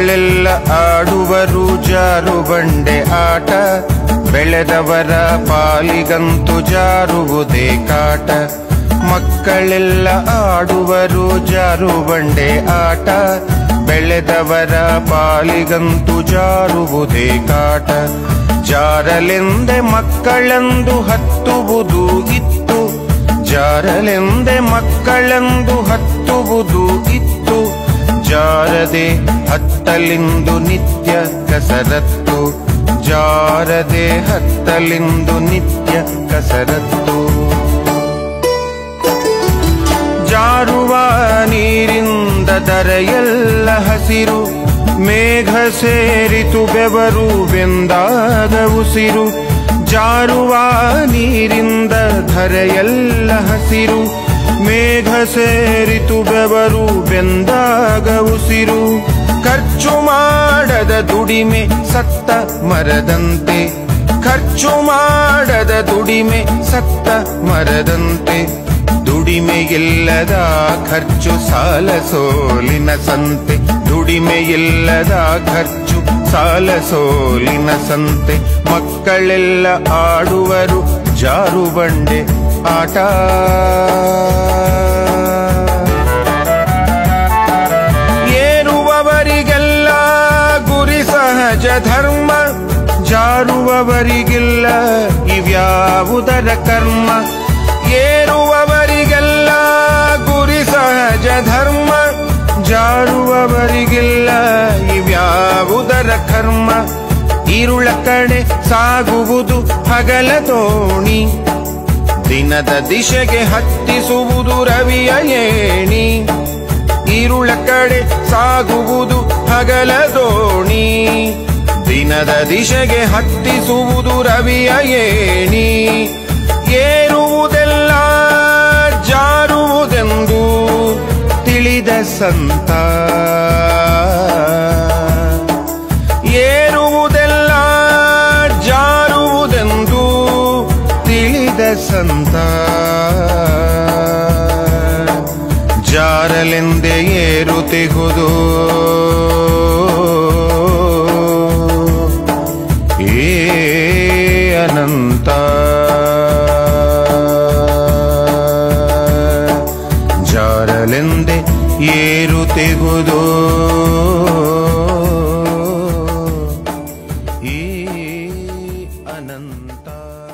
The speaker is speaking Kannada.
ಮಕ್ಕಳೆಲ್ಲ ಆಡುವರು ಜಾರು ಬಂಡೆ ಆಟ ಬೆಳೆದವರ ಪಾಲಿಗಂತು ಜಾರುವುದೇ ಕಾಟ ಮಕ್ಕಳೆಲ್ಲ ಆಡುವರು ಜಾರು ಬಂಡೆ ಆಟ ಬೆಳೆದವರ ಪಾಲಿಗಂತು ಜಾರುವುದೇ ಕಾಟ ಜಾರಲೆಂದೆ ಮಕ್ಕಳೆಂದು ಹತ್ತುವುದು ಇತ್ತು ಜಾರಲೆಂದೆ ಮಕ್ಕಳೆಂದು ಹತ್ತುವುದು ಇತ್ತು ಜಾರದೆ ಹತ್ತಲಿಂದು ನಿತ್ಯ ಕಸರತ್ತು ಜಾರದೆ ಹತ್ತಲಿಂದು ನಿತ್ಯ ಕಸರತ್ತು ಜಾರುವ ನೀರಿಂದ ದರೆಯೆಲ್ಲ ಹಸಿರು ಮೇಘ ಸೇರಿತು ಬೆವರು ಬೆಂದಾಗ ಉಸಿರು ಜಾರುವ ನೀರಿಂದ ಧರೆಯೆಲ್ಲ ಹಸಿರು ಮೇಘ ಸೇರಿತು ಬೆವರು ಬೆಂದಾಗ ಉಸಿರು ಖರ್ಚು ಮಾಡದ ದುಡಿಮೆ ಸತ್ತ ಮರದಂತೆ ಖರ್ಚು ಮಾಡದ ದುಡಿಮೆ ಸತ್ತ ಮರದಂತೆ ದುಡಿಮೆಯಿಲ್ಲದ ಖರ್ಚು ಸಾಲ ಸೋಲಿನ ಸಂತೆ ದುಡಿಮೆಯಿಲ್ಲದ ಖರ್ಚು ಸಾಲ ಸೋಲಿನ ಸಂತೆ ಮಕ್ಕಳೆಲ್ಲ ಆಡುವರು ಜಾರು ಬಂಡೆ ಆಟ ಏರುವವರಿಗೆಲ್ಲ ಗುರಿ ಸಹಜ ಧರ್ಮ ಜಾರುವವರಿಗಿಲ್ಲ ಇವ್ಯಾವುದರ ಕರ್ಮ ಏರುವವರಿಗೆಲ್ಲ ಗುರಿ ಸಹಜ ಧರ್ಮ ಜಾರುವವರಿಗಿಲ್ಲ ಇವ್ಯಾವುದರ ಕರ್ಮ ಇರುಳ ಕಡೆ ಸಾಗುವುದು ಹಗಲ ತೋಣಿ ದಿನದ ದಿಶೆಗೆ ಹತ್ತಿಸುವುದು ರವಿಯ ಏಣಿ ಇರುಳ ಕಡೆ ಸಾಗುವುದು ಹಗಲ ದೋಣಿ ದಿನದ ದಿಶೆಗೆ ಹತ್ತಿಸುವುದು ರವಿಯ ಏಣಿ ಏರುವುದೆಲ್ಲ ಜಾರುವುದೆಂದು ತಿಳಿದ ಸಂತ ಏರುವುದೆಲ್ಲ ಜಾರುವುದೆಂದು ತಿಳಿದ ಸಂತ ಜಾರಲೆಂದೆ ಏರುತ್ತಿಹುದು ಏ ಅನಂತ ಜಾರಲೆಂದೆ ಏರುತ್ತಿಹುದು ಈ ಅನಂತ